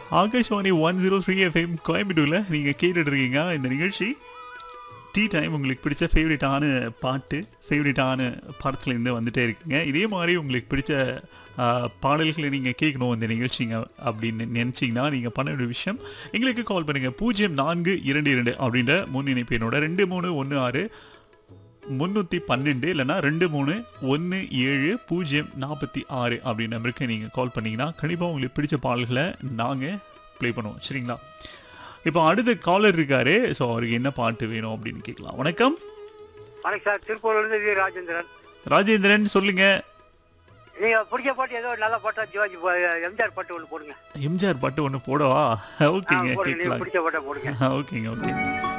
Akashvani one zero three FM கோயம்புத்தூரில் நீங்கள் கேட்டுட்டு இருக்கீங்க இந்த நிகழ்ச்சி டீ டைம் உங்களுக்கு பிடிச்ச ஃபேவரட்டான பாட்டு ஃபேவரட்டான படத்துலேருந்து வந்துட்டே இருக்குங்க இதே மாதிரி உங்களுக்கு பிடிச்ச ஆ, பாடல்களை நீங்கள் கேட்கணும் இந்த நிகழ்ச்சிங்க அப்படின்னு நினச்சிங்கன்னா நீங்கள் பண்ண வேண்டிய விஷயம் எங்களுக்கு கால் பண்ணுங்கள் பூஜ்ஜியம் நான்கு இரண்டு இரண்டு அப்படின்ற முன்னிணைப்பு என்னோட ரெண்டு மூணு ஒன்று ஆறு முந்நூற்றி பன்னெண்டு இல்லைன்னா ரெண்டு மூணு ஒன்று ஏழு பூஜ்ஜியம் நாற்பத்தி ஆறு அப்படின்ற நம்பருக்கு நீங்கள் கால் பண்ணீங்கன்னா கண்டிப்பாக உங்களுக்கு பிடிச்ச பாடல்களை நாங்கள் ப்ளே பண்ணுவோம் சரிங்களா இப்போ அடுத்த காலர் இருக்காரு ஸோ அவருக்கு என்ன பாட்டு வேணும் அப்படின்னு கேட்கலாம் வணக்கம் வணக்கம் சார் திருப்பூர்லேருந்து வி ராஜேந்திரன் ராஜேந்திரன் சொல்லுங்க நீங்க பிடிச்ச பாட்டு ஏதோ ஒரு நல்ல பாட்டா ஜிவாஜி பா- எம்ஜிஆர் பாட்டு ஒன்று போடுங்க எம்ஜிஆர் பாட்டு ஒன்று போடவா ஆ, ஓகேங்க போடுங்க நீங்க கேட்கலாம் பிடிச்ச பாட்டை போடுங்க ஓகேங்க ஓகே